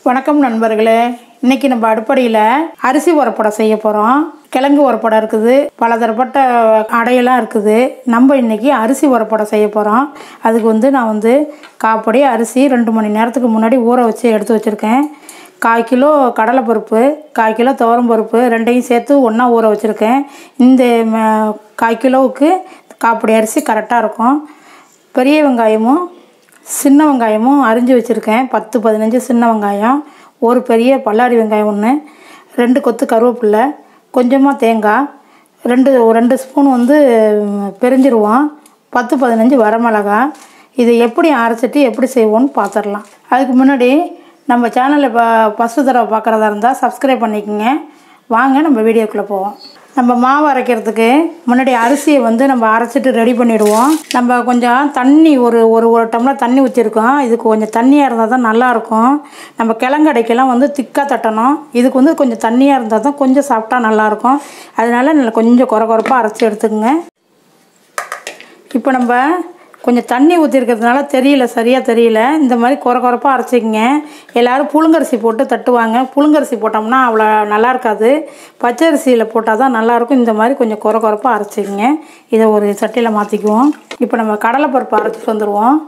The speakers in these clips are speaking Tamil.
வணக்கம் நண்பர்களே இன்னைக்கு நம்ம அடுப்படியில் அரிசி உரப்படை செய்ய போகிறோம் கிழங்கு உரப்படை இருக்குது பலதரப்பட்ட அடையெல்லாம் இருக்குது நம்ம இன்னைக்கு அரிசி உரப்படை செய்ய போகிறோம் அதுக்கு வந்து நான் வந்து காப்படி அரிசி ரெண்டு மணி நேரத்துக்கு முன்னாடி ஊற வச்சு எடுத்து வச்சுருக்கேன் கால் கிலோ கடலைப்பருப்பு கால் கிலோ துவரம்பருப்பு ரெண்டையும் சேர்த்து ஒன்றா ஊற வச்சுருக்கேன் இந்த ம- கால் கிலோவுக்கு காப்படி அரிசி கரெக்டாக இருக்கும் பெரிய வெங்காயமும் சின்ன வெங்காயமும் அரிஞ்சு வச்சுருக்கேன் பத்து பதினஞ்சு சின்ன வெங்காயம் ஒரு பெரிய பல்லாரி வெங்காயம் ஒன்று ரெண்டு கொத்து கருவேப்பில்லை கொஞ்சமாக தேங்காய் ரெண்டு ஒரு ரெண்டு ஸ்பூன் வந்து ம், பெருஞ்சிருவோம் பத்து பதினஞ்சு வரமிளகா இதை எப்படி அரைச்சிட்டு எப்படி செய்வோன்னு பார்த்துடலாம் அதுக்கு முன்னாடி நம்ம சேனலை இப்போ ஃபஸ்ட்டு தடவை பார்க்குறதா இருந்தால் சப்ஸ்கிரைப் பண்ணிக்கோங்க வாங்க நம்ம வீடியோக்குள்ளே போவோம் நம்ம மாவு அரைக்கிறதுக்கு முன்னாடி அரிசியை வந்து நம்ம அரைச்சிட்டு ரெடி பண்ணிடுவோம் நம்ம கொஞ்சம் தண்ணி ஒரு ஒரு ஒரு டம்ளர் தண்ணி ஊற்றிருக்கோம் இதுக்கு கொஞ்சம் தண்ணியாக இருந்தால் தான் நல்லாயிருக்கும் நம்ம கிழங்கடைக்கெல்லாம் வந்து திக்காக தட்டணும் இதுக்கு வந்து கொஞ்சம் தண்ணியாக இருந்தால் தான் கொஞ்சம் சாப்பிட்டா நல்லாயிருக்கும் அதனால நல்ல கொஞ்சம் குறை குறைப்பாக அரைச்சி எடுத்துக்கோங்க இப்போ நம்ம கொஞ்சம் தண்ணி ஊற்றிருக்கிறதுனால தெரியல சரியாக தெரியல இந்த மாதிரி குறை குறைப்பாக அரைச்சிக்கங்க எல்லோரும் புழுங்கரிசி போட்டு தட்டுவாங்க புழுங்கரிசி போட்டோம்னா அவ்வளோ நல்லா இருக்காது பச்சரிசியில் போட்டால் தான் நல்லாயிருக்கும் இந்த மாதிரி கொஞ்சம் குறை குறைப்பாக அரைச்சிக்கங்க இதை ஒரு சட்டியில் மாற்றிக்குவோம் இப்போ நம்ம கடலைப்பருப்பு அரைச்சிட்டு வந்துடுவோம்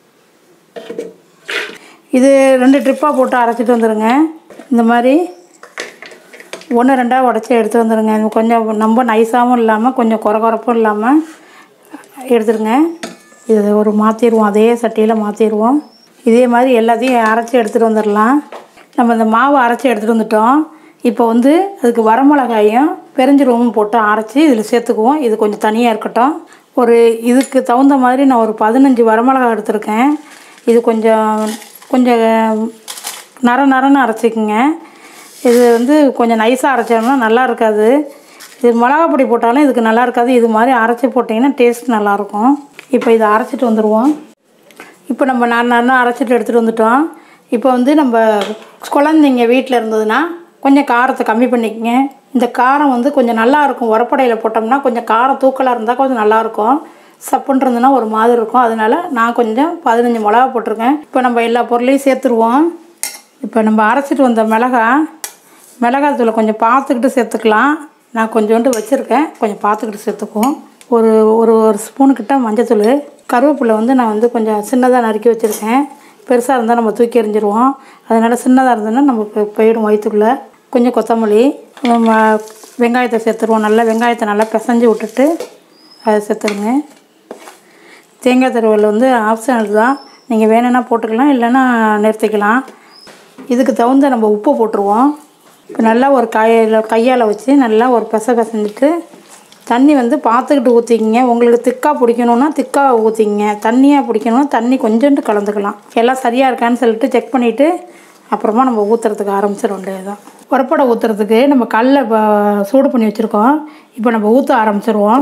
இது ரெண்டு ட்ரிப்பாக போட்டு அரைச்சிட்டு வந்துடுங்க இந்த மாதிரி ஒன்று ரெண்டாக உடச்சி எடுத்து வந்துடுங்க இது கொஞ்சம் ரொம்ப நைஸாகவும் இல்லாமல் கொஞ்சம் குறை குறைப்பும் இல்லாமல் எடுத்துருங்க இது ஒரு மாற்றிடுவோம் அதே சட்டியில் மாற்றிடுவோம் இதே மாதிரி எல்லாத்தையும் அரைச்சி எடுத்துகிட்டு வந்துடலாம் நம்ம இந்த மாவு அரைச்சி எடுத்துகிட்டு வந்துட்டோம் இப்போ வந்து அதுக்கு வரமிளகாயும் பெருஞ்சீரகமும் போட்டு அரைச்சி இதில் சேர்த்துக்குவோம் இது கொஞ்சம் தனியாக இருக்கட்டும் ஒரு இதுக்கு தகுந்த மாதிரி நான் ஒரு பதினஞ்சு வரமிளகா எடுத்திருக்கேன் இது கொஞ்சம் கொஞ்சம் நர நரன்னு அரைச்சிக்கங்க இது வந்து கொஞ்சம் நைஸாக அரைச்சோம்னா நல்லா இருக்காது இது மிளகா பொடி போட்டாலும் இதுக்கு நல்லா இருக்காது இது மாதிரி அரைச்சி போட்டிங்கன்னா டேஸ்ட் நல்லாயிருக்கும் இப்போ இதை அரைச்சிட்டு வந்துடுவோம் இப்போ நம்ம நான் நான் அரைச்சிட்டு எடுத்துகிட்டு வந்துட்டோம் இப்போ வந்து நம்ம குழந்தைங்க வீட்டில் இருந்ததுன்னா கொஞ்சம் காரத்தை கம்மி பண்ணிக்கங்க இந்த காரம் வந்து கொஞ்சம் நல்லா இருக்கும் உரப்படையில் போட்டோம்னா கொஞ்சம் காரம் தூக்கலாக இருந்தால் கொஞ்சம் நல்லாயிருக்கும் சப்புன்னு இருந்ததுன்னா ஒரு மாதிரி இருக்கும் அதனால நான் கொஞ்சம் பதினஞ்சு மிளகா போட்டிருக்கேன் இப்போ நம்ம எல்லா பொருளையும் சேர்த்துருவோம் இப்போ நம்ம அரைச்சிட்டு வந்த மிளகா மிளகாத்தூளை கொஞ்சம் பார்த்துக்கிட்டு சேர்த்துக்கலாம் நான் கொஞ்சோண்டு வச்சுருக்கேன் கொஞ்சம் பார்த்துக்கிட்டு சேர்த்துக்குவோம் ஒரு ஒரு ஒரு ஸ்பூனுக்கிட்ட மஞ்சத்தூள் கருவேப்பிலை வந்து நான் வந்து கொஞ்சம் சின்னதாக நறுக்கி வச்சுருக்கேன் பெருசாக இருந்தால் நம்ம தூக்கி எறிஞ்சிருவோம் அதனால் சின்னதாக இருந்ததுன்னா நம்ம போய்- போயிடும் வயிற்றுக்குள்ளே கொஞ்சம் கொத்தமல்லி நம்ம வெங்காயத்தை சேர்த்துருவோம் நல்லா வெங்காயத்தை நல்லா பிசைஞ்சு விட்டுட்டு அதை சேர்த்துருங்க தேங்காய் துருவல் வந்து ஆப்ஷனல் தான் நீங்கள் வேணும்னா போட்டுக்கலாம் இல்லைன்னா நிறுத்திக்கலாம் இதுக்கு தகுந்த நம்ம உப்பு போட்டுருவோம் இப்போ நல்லா ஒரு கையில் கையால் வச்சு நல்லா ஒரு பெச பிசைஞ்சிட்டு தண்ணி வந்து பார்த்துக்கிட்டு ஊற்றிக்கிங்க உங்களுக்கு திக்காக பிடிக்கணுன்னா திக்காக ஊற்றிக்கிங்க தண்ணியாக பிடிக்கணும்னா தண்ணி கொஞ்சோண்டு கலந்துக்கலாம் எல்லாம் சரியாக இருக்கான்னு சொல்லிட்டு செக் பண்ணிவிட்டு அப்புறமா நம்ம ஊற்றுறதுக்கு ஆரம்பிச்சிட வேண்டியதுதான் உரப்படை ஊற்றுறதுக்கு நம்ம கல்லை இப்போ சூடு பண்ணி வச்சுருக்கோம் இப்போ நம்ம ஊற்ற ஆரம்பிச்சிருவோம்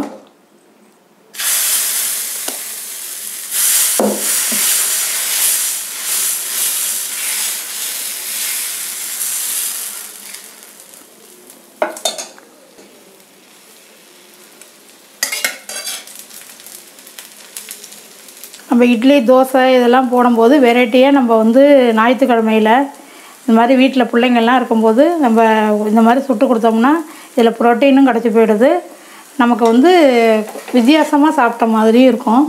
நம்ம இட்லி தோசை இதெல்லாம் போடும்போது வெரைட்டியாக நம்ம வந்து ஞாயிற்றுக்கிழமையில் இந்த மாதிரி வீட்டில் பிள்ளைங்கள்லாம் இருக்கும்போது நம்ம இந்த மாதிரி சுட்டு கொடுத்தோம்னா இதில் ப்ரோட்டீனும் கிடச்சி போயிடுது நமக்கு வந்து வித்தியாசமாக சாப்பிட்ட மாதிரியும் இருக்கும்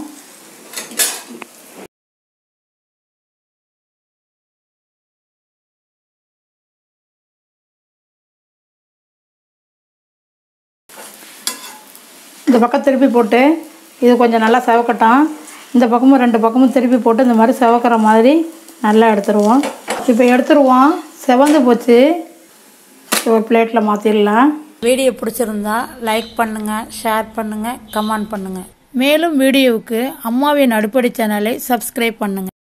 இந்த பக்கம் திருப்பி போட்டு இது கொஞ்சம் நல்லா செவக்கட்டும் இந்த பக்கமும் ரெண்டு பக்கமும் திருப்பி போட்டு இந்த மாதிரி செவக்கிற மாதிரி நல்லா எடுத்துருவோம் இப்போ எடுத்துருவோம் செவந்து போச்சு ஒரு பிளேட்டில் மாற்றிடலாம் வீடியோ பிடிச்சிருந்தா லைக் பண்ணுங்கள் ஷேர் பண்ணுங்கள் கமெண்ட் பண்ணுங்கள் மேலும் வீடியோவுக்கு அம்மாவின் அடுப்படி சேனலை சப்ஸ்கிரைப் பண்ணுங்கள்